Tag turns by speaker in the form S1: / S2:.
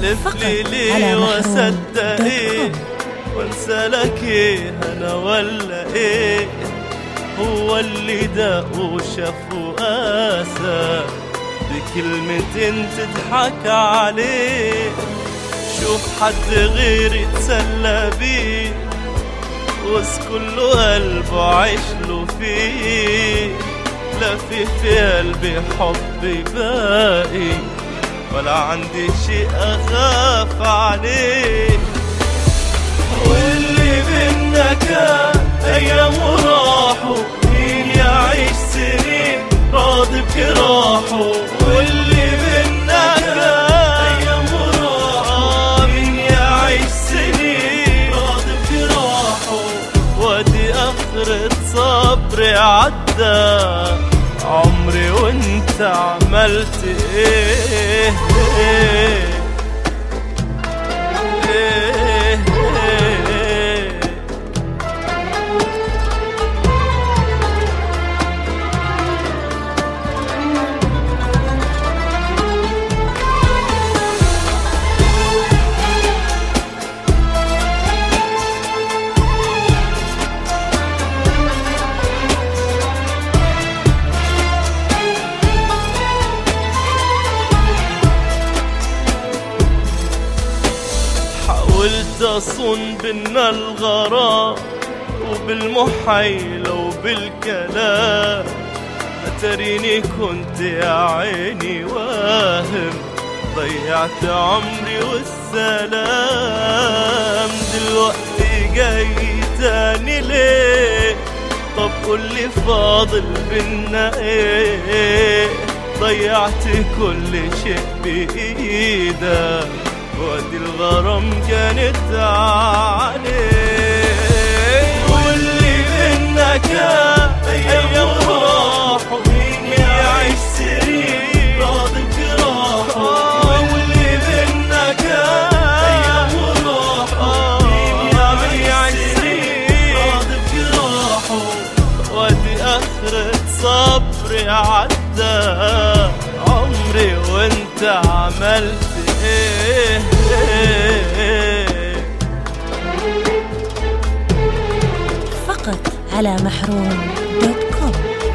S1: احلف
S2: فقط
S1: لي
S2: على
S1: ليه
S2: محروم
S1: واصدق
S2: دوت
S1: ايه
S2: كوم.
S1: وانسى لك ايه انا ولا ايه هو اللي داق وشاف وقاسى بكلمتين تضحك عليه شوف حد غير يتسلى بيه وس كله قلبه عيش له فيه لا في في قلبي حب باقي ولا عندي شيء اخاف عليه واللي بينا كان ايام وراحوا مين يعيش سنين راضي بجراحه واللي بينا كان ايام وراحوا مين يعيش سنين راضي بجراحه وادي اخرة صبري عدى عمري وانت عملت ايه, إيه إيه إيه حاولت أصون بينا الغرام وبالمحايلة وبالكلام أتريني كنت يا عيني واهم ضيعت عمري والسلام دلوقتي جاي تاني ليه طب قولي فاضل بينا ايه ضيعت كل شيء بإيدك وادي الغرام كانت عليه واللي بينا كان ايام راحوا مين يعيش سنين راضي بجراحه واللي بينا كان ايام راحوا مين يعيش سنين راضي بجراحه وادي اخرة صبري عدى عمري وانت عملت ايه, إيه
S2: فقط على محروم دوت كوم